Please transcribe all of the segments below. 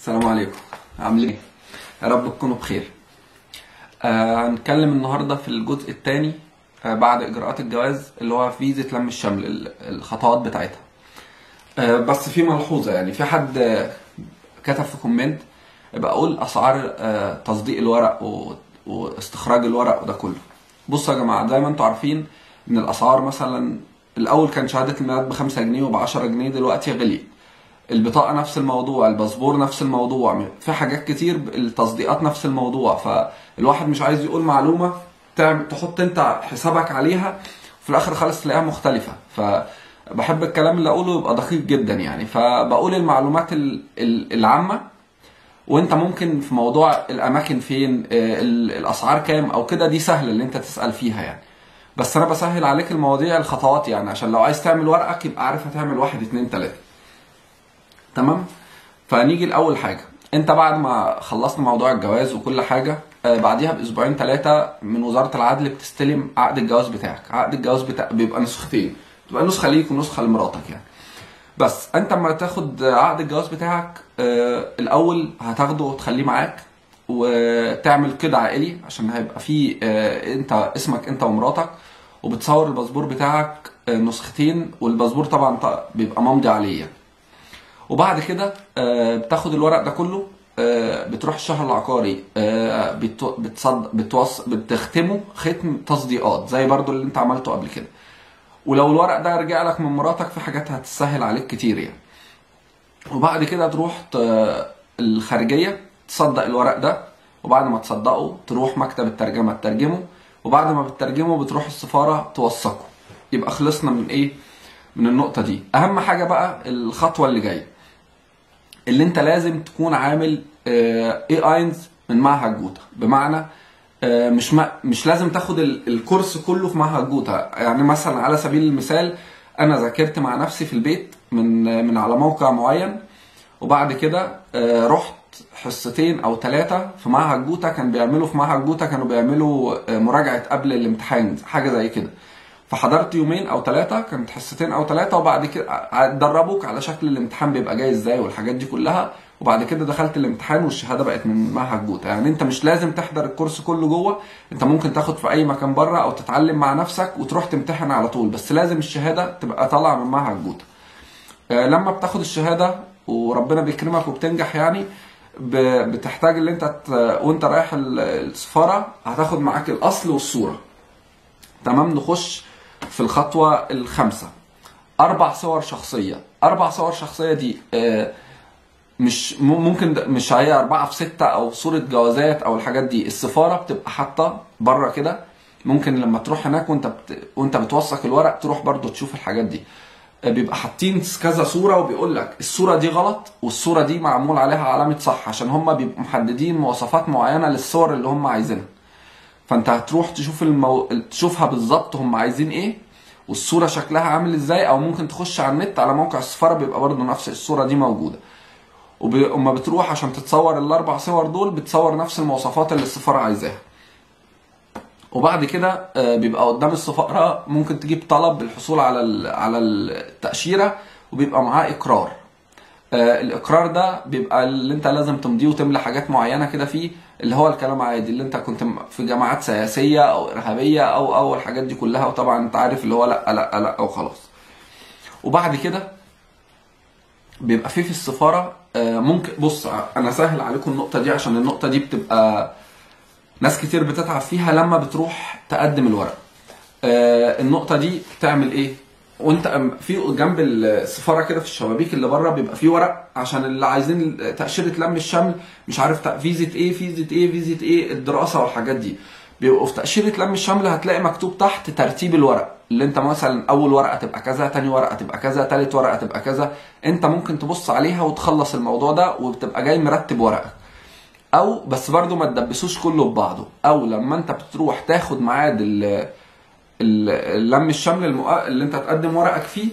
السلام عليكم عاملين ايه؟ يا رب تكونوا بخير آه هنتكلم النهارده في الجزء الثاني آه بعد اجراءات الجواز اللي هو فيزا لم الشمل ال- الخطوات بتاعتها آه بس في ملحوظه يعني في حد آه، كتب في كومنت بقول اسعار آه تصديق الورق و... واستخراج الورق وده كله بصوا يا جماعه زي ما انتم عارفين ان الاسعار مثلا الاول كان شهاده الميلاد ب 5 جنيه وب 10 جنيه دلوقتي غليت البطاقه نفس الموضوع الباسبور نفس الموضوع في حاجات كتير التصديقات نفس الموضوع فالواحد مش عايز يقول معلومه تعمل تحط انت حسابك عليها في الاخر خالص تلاقيها مختلفه فبحب الكلام اللي اقوله يبقى دقيق جدا يعني فبقول المعلومات ال- ال- العامه وانت ممكن في موضوع الاماكن فين آه، ال- الاسعار كام او كده دي سهله اللي انت تسال فيها يعني بس انا بسهل عليك المواضيع الخطوات يعني عشان لو عايز تعمل ورقك يبقى عارف هتعمل واحد اتنين تلاته تمام فنيجي لاول حاجه انت بعد ما خلصت موضوع الجواز وكل حاجه آه، بعديها باسبوعين ثلاثه من وزاره العدل بتستلم عقد الجواز بتاعك عقد الجواز بتاع بيبقى نسختين بتبقى نسخه ليك ونسخه لمراتك يعني بس انت لما تاخد عقد الجواز بتاعك آه، الاول هتاخده وتخليه معاك وتعمل قيد عائلي عشان هيبقى فيه آه، انت اسمك انت ومراتك وبتصور الباسبور بتاعك آه، نسختين والباسبور طبعا ط- بيبقى ممضي عليه يعني. وبعد كده آه، بتاخد الورق ده كله آه، بتروح الشهر العقاري آه، بتو- بتصد بتوص بتختمه ختم تصديقات زي برضو اللي انت عملته قبل كده ولو الورق ده رجع لك من مراتك في حاجات هتسهل عليك كتير يعني وبعد كده تروح ت- الخارجية تصدق الورق ده وبعد ما تصدقه تروح مكتب الترجمة تترجمه وبعد ما بتترجمه بتروح السفارة توثقه يبقى خلصنا من ايه من النقطة دي اهم حاجة بقى الخطوة اللي جاية اللي انت لازم تكون عامل اي اينز من معهد جوتا بمعنى آه، مش ما مش لازم تاخد ال- الكورس كله في معهد جوتا يعني مثلا على سبيل المثال انا ذاكرت مع نفسي في البيت من من على موقع معين وبعد كده آه، رحت حصتين او ثلاثه في معهد جوتا كان بيعملوا في معهد جوتا كانوا بيعملوا آه، مراجعه قبل الامتحان حاجه زي كده فحضرت يومين او ثلاثه كانت حصتين او ثلاثه وبعد كده دربوك على شكل الامتحان بيبقى جاي ازاي والحاجات دي كلها وبعد كده دخلت الامتحان والشهاده بقت من معهد جوتا يعني انت مش لازم تحضر الكورس كله جوه انت ممكن تاخد في اي مكان بره او تتعلم مع نفسك وتروح تمتحن على طول بس لازم الشهاده تبقى طالعه من معهد جوتا آه، لما بتاخد الشهاده وربنا بيكرمك وبتنجح يعني ب- بتحتاج اللي انت ت- وانت رايح ال- السفاره هتاخد معاك الاصل والصوره تمام نخش في الخطوه الخامسه اربع صور شخصيه اربع صور شخصيه دي آه، مش م- ممكن ده- مش هي أربعة في ستة أو صورة جوازات أو الحاجات دي السفارة بتبقى حاطة بره كده ممكن لما تروح هناك وأنت بت... وأنت بتوثق الورق تروح برضو تشوف الحاجات دي آه، بيبقى حاطين كذا صورة وبيقول لك الصورة دي غلط والصورة دي معمول عليها علامة صح عشان هم بيبقوا محددين مواصفات معينة للصور اللي هم عايزينها فانت هتروح تشوف المو... تشوفها بالظبط هم عايزين ايه والصورة شكلها عامل ازاي او ممكن تخش على النت على موقع السفارة بيبقى برضه نفس الصورة دي موجودة وب- وما بتروح عشان تتصور الاربع صور دول بتصور نفس المواصفات اللي السفارة عايزاها وبعد كده آه، بيبقى قدام السفارة ممكن تجيب طلب بالحصول على ال- على التأشيرة وبيبقى معاه إقرار آه، الإقرار ده بيبقى اللي أنت لازم تمضيه وتملى حاجات معينة كده فيه اللي هو الكلام عادي اللي أنت كنت م- في جماعات سياسية أو إرهابية أو أو الحاجات دي كلها وطبعا أنت عارف اللي هو لأ لأ لأ وخلاص وبعد كده بيبقى فيه في السفارة آه، ممكن بص أنا سهل عليكم النقطة دي عشان النقطة دي بتبقى ناس كتير بتتعب فيها لما بتروح تقدم الورق آه، النقطة دي تعمل ايه؟ وانت أم- في جنب السفارة كده في الشبابيك اللي بره بيبقى في ورق عشان اللي عايزين تأشيرة لم الشمل مش عارف تق- فيزة ايه فيزة ايه فيزة ايه الدراسة والحاجات دي بيبقوا في تأشيرة لم الشمل هتلاقي مكتوب تحت ترتيب الورق اللي انت مثلا اول ورقة تبقى كذا تاني ورقة تبقى كذا تالت ورقة تبقى كذا انت ممكن تبص عليها وتخلص الموضوع ده وبتبقى جاي مرتب ورقك او بس برضو ما تدبسوش كله ببعضه او لما انت بتروح تاخد ميعاد ال- ال- اللم الشمل المؤ... اللي انت تقدم ورقك فيه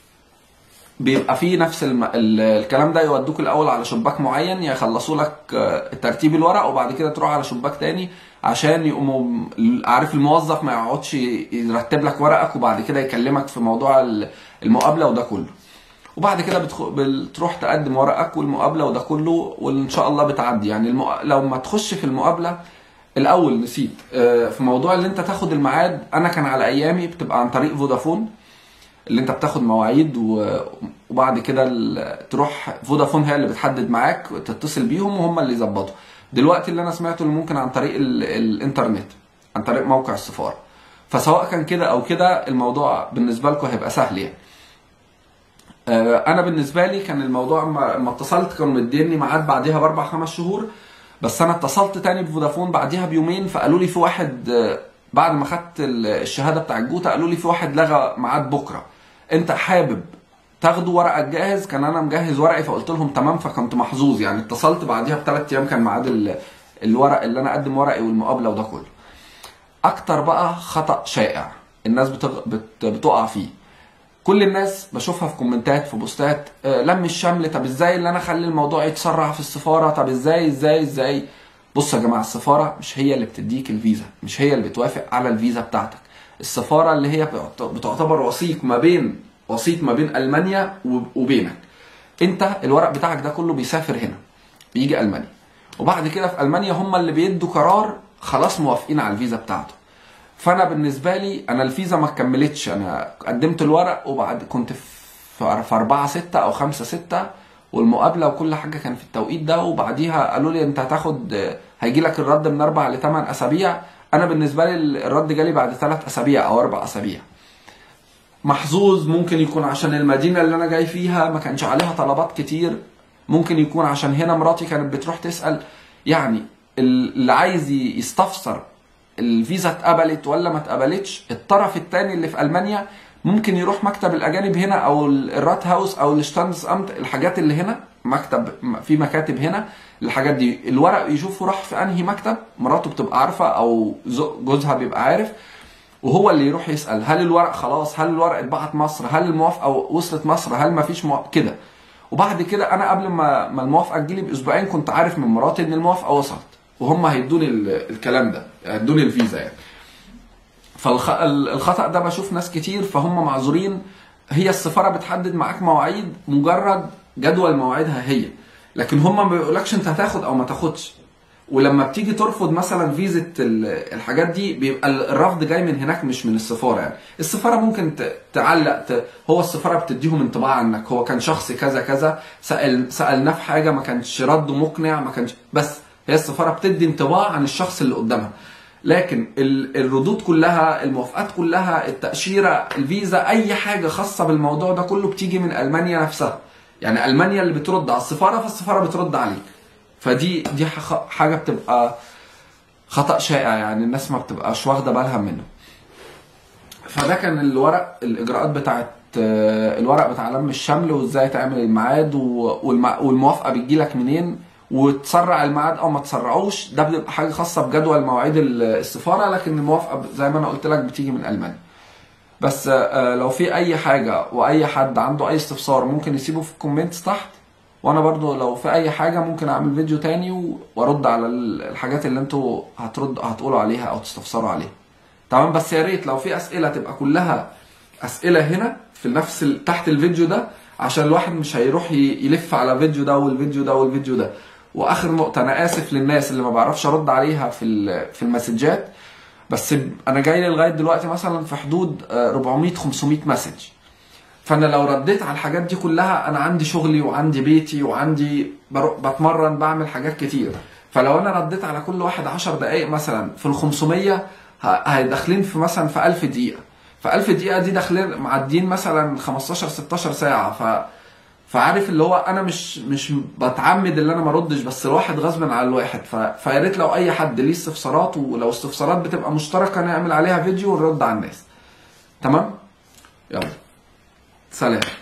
بيبقى فيه نفس الم... ال- الكلام ده يودوك الاول على شباك معين يخلصوا لك آه، ترتيب الورق وبعد كده تروح على شباك تاني عشان يقوموا عارف الموظف ما يقعدش يرتب لك ورقك وبعد كده يكلمك في موضوع ال- المقابله وده كله وبعد كده بتخ... بتروح تقدم ورقك والمقابله وده كله وان شاء الله بتعدي يعني الم... لو ما تخش في المقابله الاول نسيت آه، في موضوع اللي انت تاخد الميعاد انا كان على ايامي بتبقى عن طريق فودافون اللي انت بتاخد مواعيد و- وبعد كده ال- تروح فودافون هي اللي بتحدد معاك تتصل بيهم وهم اللي يظبطوا دلوقتي اللي انا سمعته اللي ممكن عن طريق ال- الانترنت عن طريق موقع السفاره فسواء كان كده او كده الموضوع بالنسبه لكم هيبقى سهل يعني آه، انا بالنسبه لي كان الموضوع ما ما اتصلت كانوا مديني ميعاد بعديها باربع خمس شهور بس انا اتصلت تاني بفودافون بعديها بيومين فقالوا لي في واحد آه، بعد ما خدت ال- الشهاده بتاع الجوتا قالوا لي في واحد لغى ميعاد بكره انت حابب تاخده ورقك جاهز كان انا مجهز ورقي فقلت لهم تمام فكنت محظوظ يعني اتصلت بعديها بثلاث ايام كان ميعاد ال- الورق اللي انا اقدم ورقي والمقابله وده كله اكتر بقى خطا شائع الناس بتغ... بت... بتقع فيه كل الناس بشوفها في كومنتات في بوستات آه، لم الشمل طب ازاي اللي انا اخلي الموضوع يتسرع في السفاره طب ازاي ازاي ازاي بصوا يا جماعه السفاره مش هي اللي بتديك الفيزا مش هي اللي بتوافق على الفيزا بتاعتك السفاره اللي هي بتعت- بتعتبر وسيط ما بين وسيط ما بين المانيا وب- وبينك انت الورق بتاعك ده كله بيسافر هنا بيجي المانيا وبعد كده في المانيا هم اللي بيدوا قرار خلاص موافقين على الفيزا بتاعته فانا بالنسبه لي انا الفيزا ما كملتش انا قدمت الورق وبعد كنت في في 4 6 او 5 6 والمقابله وكل حاجه كان في التوقيت ده وبعديها قالوا لي انت هتاخد هيجي لك الرد من اربع لثمان اسابيع انا بالنسبه لي الرد جالي بعد ثلاث اسابيع او اربع اسابيع محظوظ ممكن يكون عشان المدينه اللي انا جاي فيها ما كانش عليها طلبات كتير ممكن يكون عشان هنا مراتي كانت بتروح تسال يعني اللي عايز يستفسر الفيزا اتقبلت ولا ما اتقبلتش الطرف الثاني اللي في المانيا ممكن يروح مكتب الاجانب هنا او الرات هاوس او الشتاندس امت الحاجات اللي هنا مكتب في مكاتب هنا الحاجات دي الورق يشوفه راح في انهي مكتب مراته بتبقى عارفه او زو- جوزها بيبقى عارف وهو اللي يروح يسال هل الورق خلاص هل الورق اتبعت مصر هل الموافقه وصلت مصر هل ما فيش موافقه كده وبعد كده انا قبل ما ما الموافقه تجيلي باسبوعين كنت عارف من مراتي ان الموافقه وصلت وهم هيدوني ال- الكلام ده هيدوني الفيزا يعني فالخطا ده بشوف ناس كتير فهم معذورين هي السفاره بتحدد معاك مواعيد مجرد جدول مواعيدها هي لكن هم ما بيقولكش انت هتاخد او ما تاخدش ولما بتيجي ترفض مثلا فيزا ال- الحاجات دي بيبقى الرفض جاي من هناك مش من السفاره يعني السفاره ممكن ت- تعلق ت... هو السفاره بتديهم انطباع عنك هو كان شخص كذا كذا سال سالناه في حاجه ما كانش رده مقنع ما كانش بس هي السفاره بتدي انطباع عن الشخص اللي قدامها لكن ال- الردود كلها الموافقات كلها التاشيره الفيزا اي حاجه خاصه بالموضوع ده كله بتيجي من المانيا نفسها يعني المانيا اللي بترد على السفاره فالسفاره بترد عليك فدي دي ح- حاجه بتبقى خطا شائع يعني الناس ما بتبقاش واخده بالها منه فده كان الورق الاجراءات بتاعت آه، الورق بتاع لم الشمل وازاي تعمل الميعاد و- والم- والموافقه بتجيلك منين وتسرع الميعاد او ما تسرعوش ده بتبقى حاجه خاصه بجدول مواعيد ال- السفاره لكن الموافقه زي ما انا قلت لك بتيجي من المانيا بس آه، لو في اي حاجه واي حد عنده اي استفسار ممكن يسيبه في الكومنتس تحت وانا برضو لو في اي حاجه ممكن اعمل فيديو تاني و- وارد على ال- الحاجات اللي انتوا هترد هتقولوا عليها او تستفسروا عليها تمام بس يا ريت لو في اسئله تبقى كلها اسئله هنا في نفس ال... تحت الفيديو ده عشان الواحد مش هيروح ي- يلف على فيديو ده والفيديو ده والفيديو ده واخر نقطه انا اسف للناس اللي ما بعرفش ارد عليها في ال- في المسجات بس ب- انا جاي لي لغايه دلوقتي مثلا في حدود آه، 400 500 مسج فانا لو رديت على الحاجات دي كلها انا عندي شغلي وعندي بيتي وعندي بروح بتمرن بعمل حاجات كتير فلو انا رديت على كل واحد 10 دقائق مثلا في ال 500 ه- هيدخلين في مثلا في 1000 دقيقه ف 1000 دقيقه دي داخلين معديين مثلا 15 16 ساعه ف فعارف اللي هو انا مش مش بتعمد اللي انا ما اردش بس الواحد غصب عن الواحد ف... فيا ريت لو اي حد ليه استفسارات ولو استفسارات بتبقى مشتركه نعمل عليها فيديو ونرد على الناس تمام يلا سلام